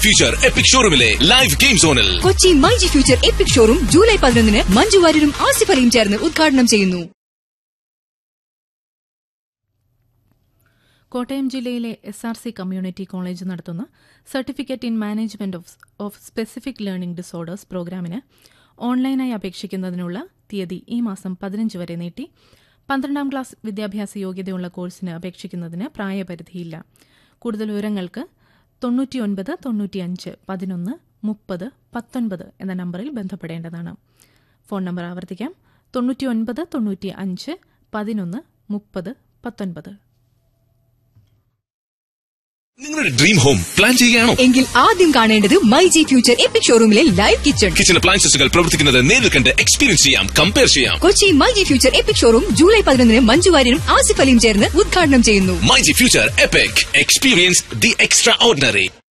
future Epic ഷോറൂമിലെ live game സോണിൽ Kochi myG Future Epic showroom July പതിനൊന്നിന് മഞ്ജു വാര്യരും ആസിഫ് അലിയും ചേർന്ന് ഉദ്ഘാടനം ചെയ്യുന്നു കോട്ടയം ജില്ലയിലെ S R C community college നടത്തുന്ന certificate in management of of specific learning disorders പ്രോഗ്രാമിന് ഓൺലൈനായി അപേക്ഷിക്കുന്നതിനുള്ള തീയതി ഈ മാസം പതിനഞ്ച് വരെ നീട്ടി പന്ത്രണ്ടാം ക്ലാസ് വിദ്യാഭ്യാസ യോഗ്യതയുള്ള കോഴ്സിന് അപേക്ഷിക്കുന്നതിന് പ്രായപരിധിയില്ല കൂടുതൽ വിവരങ്ങൾക്ക് തൊണ്ണൂറ്റിയൊൻപത് തൊണ്ണൂറ്റിയഞ്ച് പതിനൊന്ന് മുപ്പത് പത്തൊൻപത് എന്ന നമ്പറിൽ ബന്ധപ്പെടേണ്ടതാണ് ഫോൺ നമ്പർ ആവർത്തിക്കാം തൊണ്ണൂറ്റിയൊൻപത് തൊണ്ണൂറ്റി അഞ്ച് പതിനൊന്ന് മുപ്പത് പത്തൊൻപത് നിങ്ങളുടെ ഡ്രീം ഹോം പ്ലാൻ ചെയ്യുകയാണോ എങ്കിൽ ആദ്യം കാണേണ്ടത് മൈജി ഫ്യൂച്ചർ എപ്പിക് ഷോറൂമിലെ ലൈവ് കിച്ചൺ കിച്ചൺ അപ്ലയൻസസുകൾ പ്രവർത്തിക്കുന്നത് നേരിൽ കണ്ട് എക്സ്പീരിയൻസ് ചെയ്യാം കമ്പയർ ചെയ്യാം Kochi myG Future Epic showroom July പതിനൊന്നിന് മഞ്ജു വാര്യരും ആസിഫ് അലിയും ചേർന്ന് ഉദ്ഘാടനം ചെയ്യുന്നു myG Future Epic experience the extra ordinary